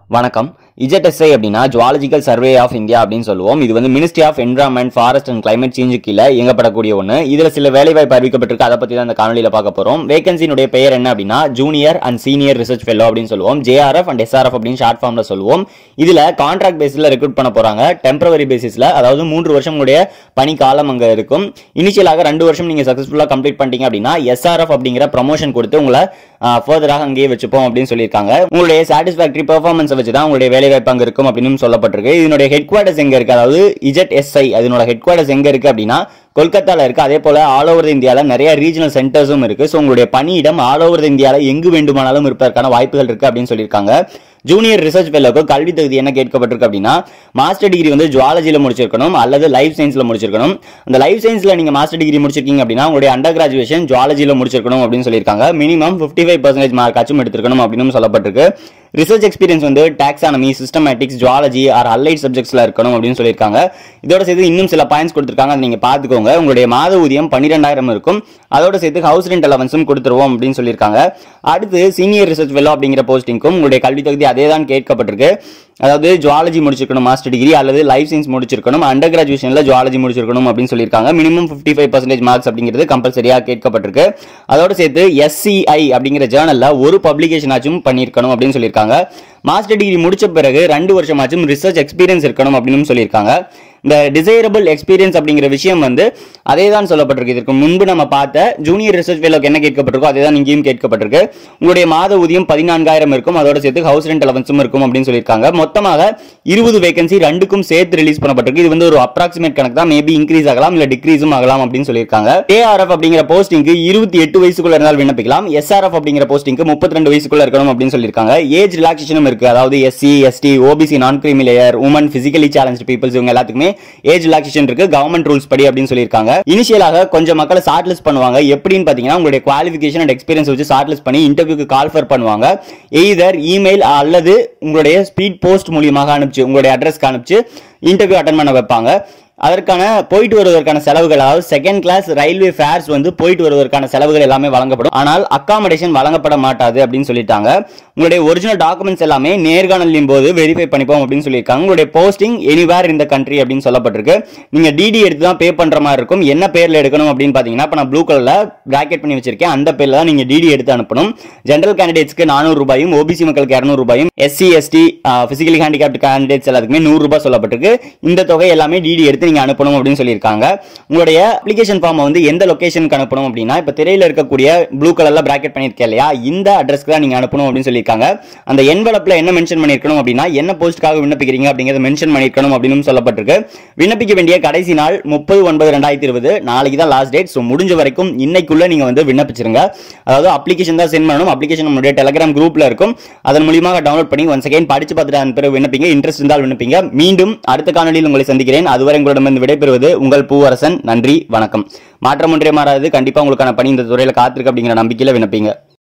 வணக்கம் இஜெட்எஸ்ஐ அப்படின்னா zoological survey of India அப்படின்னு சொல்லுவோம் இது வந்து ministry of environment forest and climate change கீழே இயங்கப்படக்கூடிய ஒன்று இதுல சில வேலைவாய்ப்பு அறிவிக்கப்பட்டிருக்கு அதை பத்தி தான் இந்த காணொலியில பார்க்க போறோம் வேகன்சினுடைய பெயர் என்ன அப்படின்னா junior and senior research fellow அப்படின்னு சொல்லுவோம் ஜேஆர்எஃப் அண்ட் எஸ்ஆர்எஃப் அப்படின்னு ஷார்ட் ஃபார்ம்ல சொல்லுவோம் இதுல கான்ட்ராக்ட் பேசிஸ்ல ரெக்ரூட் பண்ண போறாங்க டெம்பரவரி பேசிஸ்ல அதாவது மூன்று வருஷம் உங்களுடைய பணி காலம் அங்க இருக்கும் இனிஷியலாக ரெண்டு வருஷம் நீங்க சக்சஸ்ஃபுல்லா கம்ப்ளீட் பண்ணிட்டீங்க அப்படின்னா எஸ்ஆர்எஃப் அப்படிங்கிற ப்ரமோஷன் கொடுத்து உங்களை ஃபர்தராக அங்கேயே வச்சுப்போம் அப்படின்னு சொல்லியிருக்காங்க உங்களுடைய சாட்டிஸ்ஃபேக்டரி பெர்ஃபார்மன்ஸை வச்சு தான் உங்களுடைய வேலை வாய்ப்பு அங்க இருக்கும் அப்படின்னு சொல்லப்பட்டிருக்கு இதனுடைய ஹெட் குவார்டர்ஸ் எங்க இருக்கு அதாவது இஜெட் எஸ்ஐ அதனோட ஹெட் குவார்டர்ஸ் எங்க இருக்கு அப்படின்னா கொல்கத்தால இருக்கு அதே போல ஆல் ஓவர் இந்தியால நிறைய ரீஜனல் சென்டர்ஸும் இருக்கு ஸோ உங்களுடைய பணியிடம் ஆல் ஓவர் இந்தியால எங்கு வேண்டுமானாலும் இருப்பதற்கான வாய்ப்புகள் இருக்கு அப்படின்னு சொல்லியிருக்காங்க ஜூனியர் ரிசர்ச் ஃபெல்லோக்கு கல்வி தகுதி என்ன கேட்கப்பட்டிருக்கு அப்படின்னா மாஸ்டர் டிகிரி வந்து ஜுவாலஜியில் முடிச்சிருக்கணும் அல்லது லைஃப் சயின்ஸ்ல முடிச்சிருக்கணும் அந்த லைஃப் சயின்ஸ்ல நீங்க மாஸ்டர் டிகிரி முடிச்சிருக்கீங்க அப்படின்னா உங்களுடைய அண்டர் கிராஜுவேஷன் ஜுவாலஜியில் முடிச்சிருக்கணும் அப்படின்னு சொல்லியிருக்காங்க minimum fifty five percentage mark ஆச்சும் எடுத்திருக்கணும் அப்படின்னு சொல்லப்பட்டிருக்கு ரிசர்ச் எக்ஸ்பீரியன்ஸ் வந்து taxonomy systematics zoology or allied சப்ஜெக்ட்ஸ்ல இருக்கணும் அப்படின்னு சொல்லியிருக்காங்க இதோட சேர்த்து இன்னும் சில பாயிண்ட்ஸ் கொடுத்துருக்காங்க அதை நீங்க பாத்துக்கோங்க உங்களுடைய மாத ஊதியம் பன்னிரெண்டாயிரம் இருக்கும் அதோட சேர்த்து ஹவுஸ் ரெண்ட் அலவன்ஸும் கொடுத்துருவோம் அப்படின்னு சொல்லியிருக்காங்க அடுத்து சீனியர் ரிசர்ச் ஃபெல்லோ அப்படிங்கிற போஸ்டிங்க்கும் உங்களுடைய கல்வி தகுதி அதே தான் கேட்கப்பட்டிருக்கு அதாவது ஜுவாலஜி முடிச்சிருக்கணும் மாஸ்டர் டிகிரி அல்லது லைஃப் சயின்ஸ் முடிச்சிருக்கணும் அண்டர் கிராஜுவேஷன்ல ஜுவாலஜி முடிச்சிருக்கணும் அப்படின்னு சொல்லியிருக்காங்க minimum fifty five percentage marks அப்படிங்கிறது கம்பல்சரியாக கேட்கப்பட்டிருக்கு அதோட சேர்த்து எஸ்சிஐ அப்படிங்கிற ஜேர்னல்ல ஒரு பப்ளிகேஷன் ஆச்சும் பண்ணியிருக்கணும் அப்படின்னு சொல்லியிருக்காங்க மாஸ்டர் டிகிரி முடிச்ச பிறகு ரெண்டு வருஷமாச்சும் ரிசர்ச் எக்ஸ்பீரியன்ஸ் இருக்கணும் அப்படின்னு சொல்லியிருக்காங்க இந்த டிசைரபிள் எக்ஸ்பீரியன்ஸ் அப்படிங்கிற விஷயம் வந்து அதே தான் சொல்லப்பட்டிருக்கு இதற்கு முன்பு நம்ம பார்த்த ஜூனியர் ரிசர்ச் ஃபெலோக்கு என்ன கேட்கப்பட்டிருக்கோ அதே தான் இங்கேயும் கேட்கப்பட்டிருக்கு உங்களுடைய மாத ஊதியம் பதினான்காயிரம் இருக்கும் அதோட சேர்த்து ஹவுஸ் ரெண்ட் அலவன்ஸும் இருக்கும் அப்படின்னு சொல்லியிருக்காங்க மொத்தமாக இருபது வேகன்சி ரெண்டுக்கும் சேர்த்து ரிலீஸ் பண்ணப்பட்டிருக்கு இது வந்து ஒரு அப்ராக்சிமேட் கணக்கு தான் மேபி இன்க்ரீஸ் ஆகலாம் இல்ல டிக்ரீஸும் ஆகலாம் அப்படின்னு சொல்லியிருக்காங்க ஏஆர்எஃப் அப்படிங்கிற போஸ்டிங்க்கு இருபத்தி எட்டு வயசுக்குள்ள இருந்தால் விண்ணப்பிக்கலாம் எஸ்ஆர்எஃப் அப்படிங்கிற போஸ்டிங்க்கு முப்பத்தி ரெண்டு வயசுக்குள்ள இருக்கணும் அப்படின்னு சொல்லியிருக்காங்க ஏஜ் ரிலாக்ஸேஷனும் இருக்கு அதாவது SC ST OBC non creamy layer women physically challenge peoples இவங்க எல்லாத்துக்குமே ஏஜ் ரிலாக்ஸேஷன் இருக்கு கவர்மெண்ட் ரூல்ஸ் படி அப்படின்னு சொல்லியிருக்காங்க இனிஷியலாக கொஞ்சம் மக்களை ஷார்ட் லிஸ்ட் பண்ணுவாங்க எப்படின்னு பாத்தீங்கன்னா உங்களுடைய குவாலிஃபிகேஷன் அண்ட் எக்ஸ்பீரியன்ஸ் வச்சு ஷார்ட் லிஸ்ட் பண்ணி இன்டர்வியூக்கு கால் ஃபர் பண்ணுவாங்க எய்தர் இமெயில் அல்லது உங்களுடைய ஸ்பீட் போஸ்ட் மூலியமாக அனுப்பிச்சு உங்களுடைய அட்ரஸ்க்கு அனுப்பிச்சு இன்டர்வியூ அட்டன் பண்ண வைப்பாங்க அதற்கான போயிட்டு வருவதற்கான செலவுகள் அதாவது செகண்ட் கிளாஸ் ரயில்வே ஃபேர்ஸ் வந்து போயிட்டு வருவதற்கான செலவுகள் எல்லாமே வழங்கப்படும் ஆனால் அக்காமடேஷன் வழங்கப்பட மாட்டாது அப்படின்னு சொல்லிட்டாங்க உங்களுடைய ஒரிஜினல் டாக்குமெண்ட்ஸ் எல்லாமே நேர்காணலின் போது வெரிஃபை பண்ணிப்போம் அப்படின்னு சொல்லியிருக்காங்க உங்களுடைய போஸ்டிங் எனிவேர் இந்த கண்ட்ரி அப்படின்னு சொல்லப்பட்டிருக்கு நீங்க டிடி எடுத்து தான் பே பண்ற மாதிரி இருக்கும் என்ன பேர்ல எடுக்கணும் அப்படின்னு பாத்தீங்கன்னா இப்போ நான் ப்ளூ கலர்ல பிராக்கெட் பண்ணி வச்சிருக்கேன் அந்த பேர்ல தான் நீங்க டிடி எடுத்து அனுப்பணும் ஜென்ரல் கேண்டிடேட்ஸ்க்கு நானூறு ரூபாயும் ஓபிசி மக்களுக்கு இரநூறு ரூபாயும் SC ST physically handicapped candidates எல்லாத்துக்குமே நூறு ரூபாய் சொல்லப்பட்டிருக்கு இந்த தொகை எல்லாமே டிடி எடுத்து நீங்க அனுப்பணும் அப்படின்னு சொல்லியிருக்காங்க உங்களுடைய அப்ளிகேஷன் ஃபார்மை வந்து எந்த லொகேஷனுக்கு அனுப்பணும் அப்படின்னா இப்போ திரையில இருக்கக்கூடிய ப்ளூ கலர்ல பிராக்கெட் பண்ணியிருக்கேன் இல்லையா இந்த அட்ரஸ்க்கு தான் நீங்க அனுப்பணும் அப்படின்னு சொல்லியிருக்காங்க அந்த என்வலப்ல என்ன மென்ஷன் பண்ணிருக்கணும் அப்படின்னா என்ன போஸ்ட்டுக்காக விண்ணப்பிக்கிறீங்க அப்படிங்கறத மென்ஷன் பண்ணிருக்கணும் அப்படின்னு சொல்லப்பட்டிருக்கு விண்ணப்பிக்க வேண்டிய கடைசி நாள் முப்பது ஒன்பது ரெண்டாயிரத்தி இருபது நாளைக்கு தான் லாஸ்ட் டேட் ஸோ முடிஞ்ச வரைக்கும் இன்னைக்குள்ள நீங்க வந்து விண்ணப்பிச்சிருங்க அதாவது அப்ளிகேஷன் தான் சென்ட் பண்ணணும் அப்ளிகேஷன் நம்மளுடைய டெலிகிராம் குரூப்ல இருக்கும் அதன் மூலியமாக டவுன்லோட் பண்ணி ஒன் செகண்ட் படிச்சு பார்த்துட்டு அதன் பிறகு விண்ணப்பிங்க இன்ட்ரெஸ்ட் இருந்தால் விண்ணப்பிங்க மீண்டும் அடுத்த காணொலியில் உங்களை சந்திக்கிறேன் அதுவரை உங்களிடமிருந்து விடைபெறுவது உங்கள் பூவரசன் நன்றி வணக்கம் மாற்றம் ஒன்றே மாறாது கண்டிப்பா உங்களுக்கான பணி இந்த துறையில காத்திருக்கு அப்படிங்கிற நம்பிக்கையில விண்ணப்பிங்க